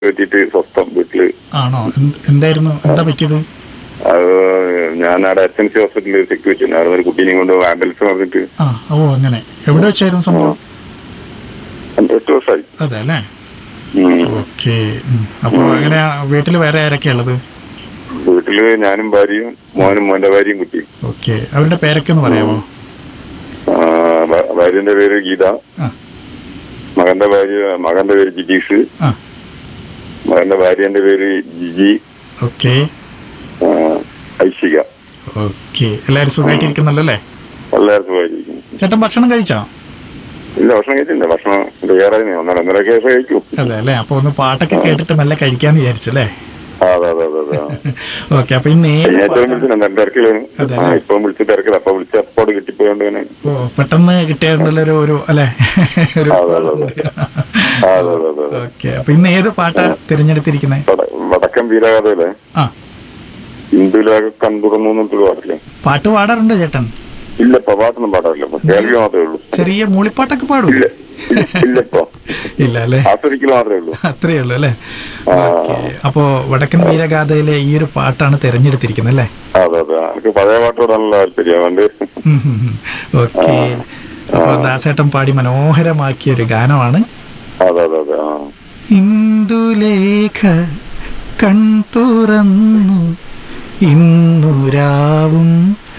പറ്റിയിട്ട് സ്വസ്ഥം വീട്ടില് ആണോ എന്ത്- എന്തായിരുന്നു എന്താ പറ്റിയത് അത് ഞാൻ അവിടെ എസ് എൻ സി ഹോസ്പിറ്റലിൽ സെക്യൂരിറ്റി ഉണ്ട് അവിടെ ഒരു കുട്ടീനെയും കൊണ്ട് ആംബുലൻസ് പറഞ്ഞിട്ട് ആ ഓ അങ്ങനെ എവിടെ വെച്ചായിരുന്നു സംഭവം എട്ട് ദിവസമായി അതെ അല്ലേ ഉം. ഓക്കെ അപ്പോൾ അങ്ങനെ വീട്ടിൽ വേറെ ആരൊക്കെയാ ഉള്ളത് വീട്ടില് ഞാനും ഭാര്യയും മോനും മോന്റെ ഭാര്യയും കുട്ടിയും ഓക്കെ അവരുടെ പേരൊക്കെ ഒന്ന് പറയാമോ ആ, ഭ- ഭാര്യന്റെ പേര് ഗീത ആ മകന്റെ ഭാര്യ മകന്റെ പേര് ജിജീഷ് ആ മകന്റെ ഭാര്യന്റെ പേര് ജിജി ഓക്കെ ആ, ഐശിക ഓക്കെ എല്ലാവരും സുഖമായിട്ടിരിക്കുന്നല്ലോ അല്ലേ എല്ലാവർക്കും ഭാര്യയിരിക്കുന്നു ചേട്ടൻ ഭക്ഷണം കഴിച്ചോ ഇല്ല ഭക്ഷണം കഴിച്ചില്ല ഭക്ഷണം തയ്യാറായി ഒന്നര ഒന്നര കേസ് കഴിക്കും അതെ അല്ലേ അപ്പോൾ ഒന്ന് പാട്ടൊക്കെ കേട്ടിട്ട് മെല്ലെ കഴിക്കാന്ന് വിചാരിച്ചു അല്ലേ ആ, അതെ അതെ അതെ അതെ ഓക്കെ അപ്പൊ ഇന്ന് ഏത് ഏറ്റവും പാട്ടാ- വിളിച്ചിട്ടുണ്ട് എന്റെ തിരക്കിലാണ് അതെ ആ ഇപ്പം വിളിച്ച് തിരക്കില്ല അപ്പൊ വിളിച്ച അപ്പോട് കിട്ടിപ്പോയോണ്ട് ഇങ്ങനെ ഓ പെട്ടെന്ന് കിട്ടിയായിരുന്നല്ലോ ഒരു അല്ലെ ഒരു അതെ, അതെ, അതെ. ആ, അതെ അതെ അതെ അതെ ഓക്കെ അപ്പൊ ഇന്ന് ഏത് പാട്ടാ തിരഞ്ഞെടുത്തിരിക്കുന്നത് വട- വടക്കൻ വീരകഥയിലെ ആ ഹിന്ദുലാക കൺതുറന്നു എന്നൊരു പാട്ടില്ലേ പാട്ട് പാടാറുണ്ടോ ചേട്ടൻ ഇല്ലപ്പോ പാട്ടൊന്നും പാടാറില്ല ഇപ്പൊ കേൾവി മാത്രമേ ഉള്ളൂ ചെറിയ മൂളിപ്പാട്ടൊക്കെ പാടൂ ഇല്ല ഇല്ലപ്പോ ഇല്ല അല്ലേ ആസ്വദിക്കൽ മാത്രമേ ഉള്ളൂ അത്രേ ഉള്ളൂ അല്ലേ ആ. ഓക്കെ അപ്പോ വടക്കൻ വീരഗാഥയിലെ ഈ ഒരു പാട്ടാണ് തിരഞ്ഞെടുത്തിരിക്കുന്നത് അല്ലേ അതെ അതെ എനിക്ക് പഴയ പാട്ടോടാണല്ലോ താല്പര്യം അതുകൊണ്ട് ഓക്കെ അപ്പൊ ദാസേട്ടൻ പാടി മനോഹരമാക്കിയ ഒരു ഗാനമാണ് അതെ അതെ അതെ ആ ഇന്ദുലേഖ കൺ തുറന്നു ഇന്നു രാവും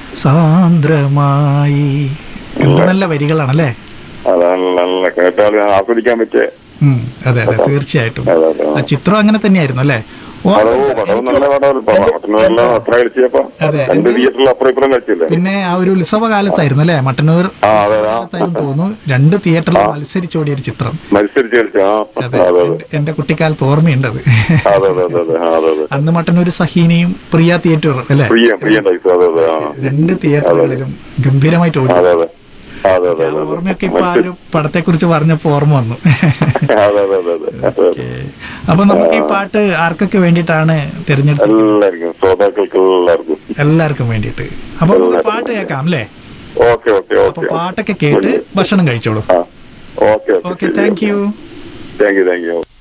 സാന്ദ്രമായി എന്ത് നല്ല വരികളാണല്ലേ അതാണ് നല്ല കേട്ടാൽ ആസ്വദിക്കാൻ പറ്റിയ ഉം, അതെ അതെ തീർച്ചയായിട്ടും അതെ അതെ ആ ചിത്രം അങ്ങനെ തന്നെയായിരുന്നു അല്ലേ ഓ, പടവും പടവും നല്ല പടമല്ല മട്ടന്നൂരെല്ലാം അത്ര കളിച്ചപ്പോ അതെ. രണ്ട് തിയേറ്ററിൽ അപ്പുറം ഇപ്പുറം കളിച്ചില്ലേ പിന്നെ ആ ഒരു ഉത്സവ കാലത്തായിരുന്നു അല്ലേ മട്ടന്നൂർ ആ, അതെ, ആ. കാലത്തായിരുന്നു തോന്നുന്നു രണ്ട് തിയേറ്ററിൽ മത്സരിച്ചോടിയ ഒരു ചിത്രം മത്സരിച്ച് കളിച്ച ആ അതെ അതെ അതെ എന്റെ- എന്റെ കുട്ടിക്കാലത്ത് ഓർമ്മയുണ്ട് അത് അതെ അതെ അതെ അതെ ആ, അതെ അതെ അന്ന് മട്ടന്നൂർ സഹീനയും പ്രിയ തിയേറ്റർ അല്ലേ പ്രിയ പ്രിയ ടൈപ്പ് അതെ അതെ ആ രണ്ട് തിയേറ്ററുകളിലും ഗംഭീരമായിട്ട് ഓടി അതെ അതെ അതെ അതെ ആ അതെ ഓർമ്മയൊക്കെ ഇപ്പൊ ആ ഒരു പടത്തെ കുറിച്ച് പറഞ്ഞപ്പോ ഓർമ്മ വന്നു അതെ അതെ അതെ അതെ അതെ ഓക്കേ. അപ്പൊ നമുക്ക് ഈ പാട്ട് ആർക്കൊക്കെ വേണ്ടിയിട്ടാണ് തിരഞ്ഞെടുത്തത് എല്ലാവർക്കും ശ്രോതാക്കൾക്ക് എല്ലാവർക്കും എല്ലാവർക്കും വേണ്ടിയിട്ട് അപ്പൊ നമുക്ക് പാട്ട് കേൾക്കാം അല്ലേ ഓക്കെ ഓക്കെ അപ്പൊ ഓക്കെ പാട്ടൊക്കെ കേട്ട് ഭക്ഷണം കഴിച്ചോളൂ ആ okay okay thank you thank you thank U